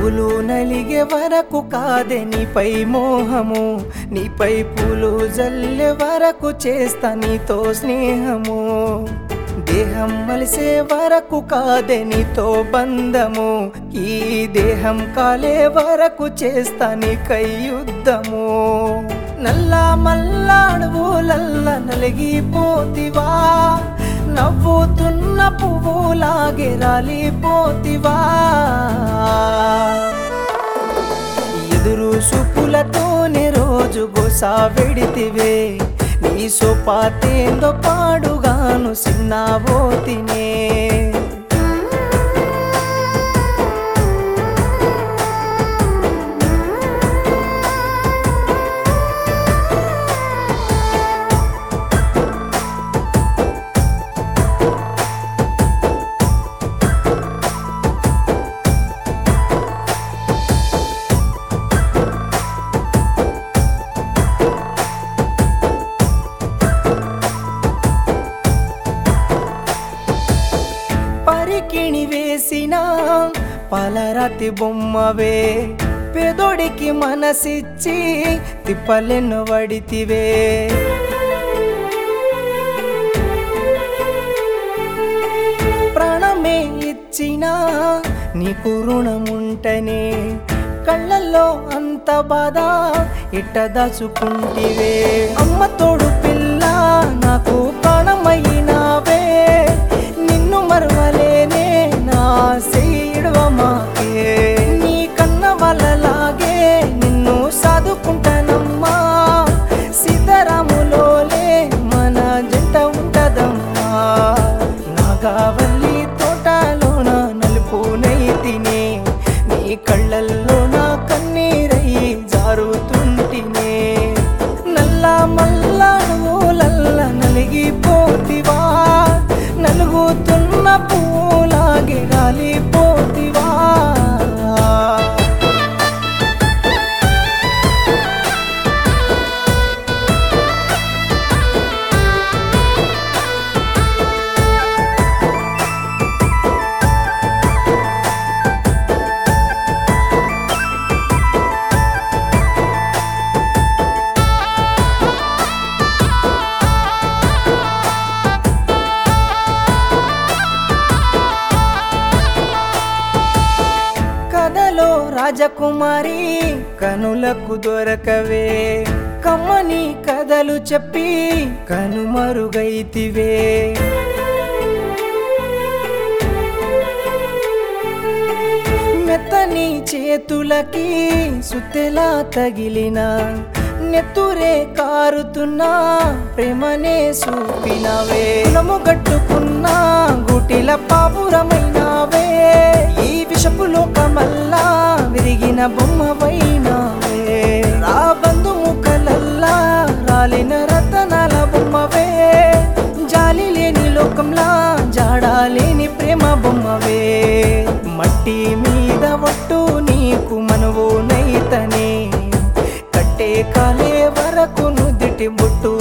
పువ్వులు నలిగే వరకు కాదే నీపై మోహము నీపై పూలు జల్లే వరకు చేస్తా నీతో స్నేహము దేహం మలిసే వరకు కాదే నీతో బంధము ఈ దేహం కాలే వరకు చేస్తా నీకై యుద్ధము నల్లా మల్లా అడవులల్ల నలిగిపోతివా నవ్వుతున్న పువ్వులాగే రాలిపోతివా ఎదురు చూపులతోనే రోజు గోసా వెడితివే నీ సోపాతేందో పాడుగాను సిన్నావోతినే పరికిణి వేసిన పలరతి బొమ్మవే పెదొడికి మనసిచ్చి తిప్పలెన్ను వడితివే ప్రాణమే ఇచ్చిన నీకు రుణముంటనే కళ్ళల్లో అంత బాధ ఇట్ట దాచుకుంటివే అమ్మ తోడు పిల్ల నాకు ప్రాణమైనావే నిన్ను మరవలేనే నా సేయడమాకే నీ కన్న వాళ్ళలాగే నిన్ను సాదుకుంటానమ్మా సీతారాములోలే మన జంట ఉంటదమ్మా నాగావల్లి తోటలోన నలుపునై తినే నీ కళ్ళల్లో నా కన్నీరై జారుతుంటినే నల్ల మల్లాడులల్ల నలిగిపోతివా నలుగుతున్న పూలాగే గాలిపోతివా కథలో రాజకుమారి కనులకు దొరకవే కమ్మని కథలు చెప్పి కనుమరుగైతివే మెత్తని చేతులకి సుత్తెలా తగిలిన నెత్తురే కారుతున్నా ప్రేమనే చూపినవే నము గట్టుకున్న గుటిల పాపురమైనావే ఈ విషపు లోకమల్లా విరిగిన బొమ్మవైనావే రా బంధు ముఖలల్లా రాలిన రతనాల బొమ్మవే జాలి లేని లోకంలా జాడా లేని ప్రేమ బొమ్మవే మట్టి మీద ఒట్టు నీకు మనవు నైతనే కట్టే కాలే వరకు నుదిటి బొట్టు